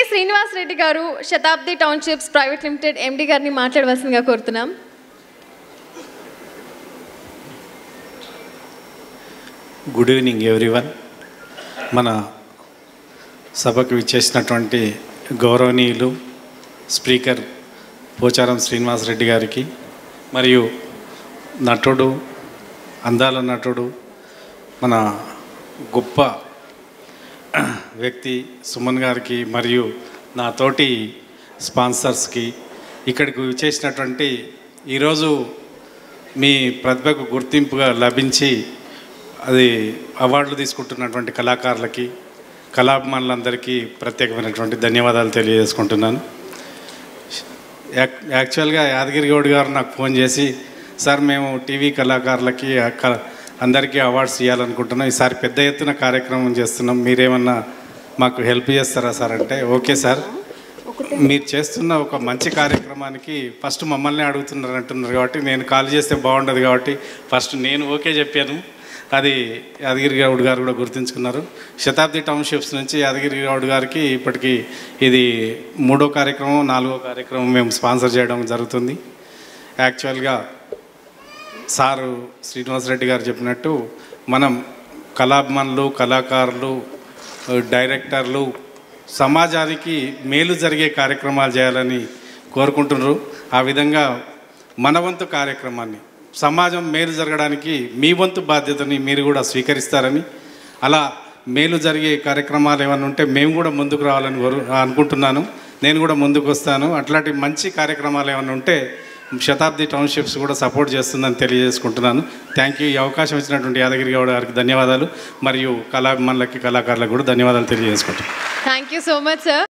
శ్రీనివాస్ రెడ్డి గారు Shatabdi townships private limited MD గారిని మాట్లాడవలసిందిగా కోరుతున్నాం గుడ్ ఈవినింగ్ ఎవ్రీవన్ మన సభకు విచ్చేసినటువంటి గౌరవనీయులు స్పీకర్ పోచారం శ్రీనివాసరెడ్డి గారికి మరియు నటుడు అందాల నటుడు మన గొప్ప వ్యక్తి సుమన్ గారికి మరియు నా తోటి స్పాన్సర్స్కి ఇక్కడికి విచ్చేసినటువంటి ఈరోజు మీ ప్రతిభకు గుర్తింపుగా లభించి అది అవార్డులు తీసుకుంటున్నటువంటి కళాకారులకి కళాభిమానులందరికీ ప్రత్యేకమైనటువంటి ధన్యవాదాలు తెలియజేసుకుంటున్నాను యాక్- యాక్చువల్గా యాదగిరి గౌడ్ గారు నాకు ఫోన్ చేసి సార్ మేము టీవీ కళాకారులకి ఆ క- అందరికీ అవార్డ్స్ ఇవ్వాలనుకుంటున్నాం ఈసారి పెద్ద ఎత్తున కార్యక్రమం చేస్తున్నాం మీరేమన్నా మాకు హెల్ప్ చేస్తారా సార్ అంటే ఓకే సార్ మీరు చేస్తున్న ఒక మంచి కార్యక్రమానికి ఫస్ట్ మమ్మల్ని అడుగుతున్నారు అంటున్నారు కాబట్టి నేను కాల్ చేస్తే బాగుండదు కాబట్టి ఫస్ట్ నేను ఓకే చెప్పాను అది యాదగిరి గౌడ్ గారు కూడా గుర్తుంచుకున్నారు శతాబ్ది టౌన్షిప్స్ నుంచి యాదగిరి గౌడ్ గారికి ఇప్పటికి ఇది మూడో కార్యక్రమం నాలుగో కార్యక్రమం మేము స్పాన్సర్ చేయడం జరుగుతుంది యాక్చువల్గా సారు శ్రీనివాసరెడ్డి గారు చెప్పినట్టు మనం కళాభిమానులు కళాకారులు డైరెక్టర్లు సమాజానికి మేలు జరిగే కార్యక్రమాలు చేయాలని కోరుకుంటున్నారు ఆ విధంగా మన వంతు కార్యక్రమాన్ని సమాజం మేలు జరగడానికి మీ వంతు బాధ్యతని మీరు కూడా స్వీకరిస్తారని అలా మేలు జరిగే కార్యక్రమాలు ఏమైనా ఉంటే మేము కూడా ముందుకు రావాలని కోరు అనుకుంటున్నాను నేను కూడా ముందుకు వస్తాను అట్లాంటి మంచి కార్యక్రమాలు ఏమైనా ఉంటే శతాబ్ది టౌన్షిప్స్ కూడా సపోర్ట్ చేస్తుందని తెలియజేసుకుంటున్నాను థ్యాంక్ యూ ఈ అవకాశం ఇచ్చినటువంటి యాదగిరి గౌడ గారికి ధన్యవాదాలు మరియు కళాభిమానులకి కళాకారులకు కూడా ధన్యవాదాలు తెలియజేసుకుంటున్నాను thank you so much sir